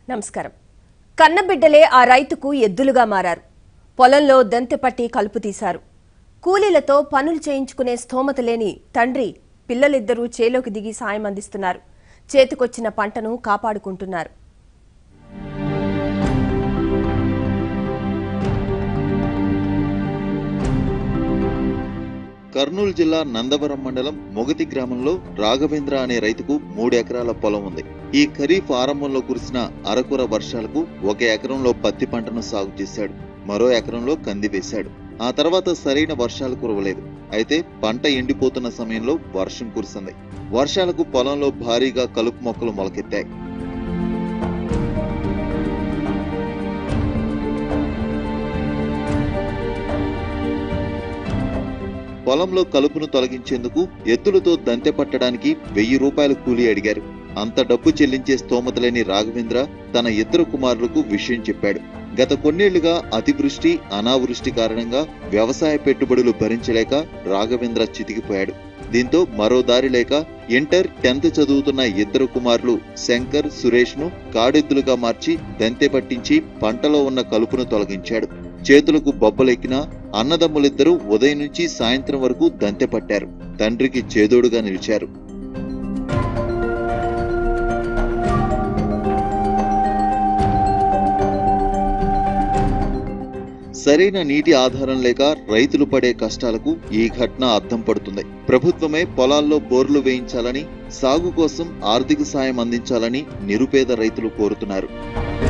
నమస్కారం కన్నబిడ్డలే ఆ రైతుకు ఎద్దులుగా మారారు పొలంలో దెంతెపట్టి కలుపు తీశారు కూలీలతో పనులు చేయించుకునే స్థోమత లేని తండ్రి పిల్లలిద్దరూ చేలోకి దిగి సాయం అందిస్తున్నారు చేతికొచ్చిన పంటను కాపాడుకుంటున్నారు కర్నూలు జిల్లా నందవరం మండలం మొగతి గ్రామంలో రాఘవేంద్ర అనే రైతుకు మూడు ఎకరాల పొలం ఉంది ఈ ఖరీఫ్ ఆరంభంలో కురిసిన అరకుర వర్షాలకు ఒక ఎకరంలో పత్తి పంటను సాగు చేశాడు మరో ఎకరంలో కంది వేశాడు ఆ తర్వాత సరైన వర్షాలు కురవలేదు అయితే పంట ఎండిపోతున్న సమయంలో వర్షం కురిసింది వర్షాలకు పొలంలో భారీగా కలుపు మొక్కలు మొలకెత్తాయి పొలంలో కలుపును తొలగించేందుకు ఎత్తులతో దంతె పట్టడానికి వెయ్యి రూపాయల కూలీ అడిగారు అంత డబ్బు చెల్లించే స్తోమత లేని రాఘవేంద్ర తన ఇద్దరు కుమారులకు విషయం చెప్పాడు గత కొన్నేళ్లుగా అతివృష్టి అనావృష్టి కారణంగా వ్యవసాయ పెట్టుబడులు భరించలేక రాఘవేంద్ర చితికిపోయాడు దీంతో మరో దారి లేక ఇంటర్ టెన్త్ చదువుతున్న ఇద్దరు కుమారులు శంకర్ సురేష్ ను కాడెద్దులుగా మార్చి దంతె పట్టించి పంటలో ఉన్న కలుపును తొలగించాడు చేతులకు బొబ్బలెక్కినా అన్నదమ్ములిద్దరూ ఉదయం నుంచి సాయంత్రం వరకు దంతె పట్టారు తండ్రికి చేదోడుగా నిలిచారు సరైన నీటి ఆధారం లేక రైతులు పడే కష్టాలకు ఈ ఘటన అద్దం పడుతుంది ప్రభుత్వమే పొలాల్లో బోర్లు వేయించాలని సాగు కోసం ఆర్థిక సాయం అందించాలని నిరుపేద రైతులు కోరుతున్నారు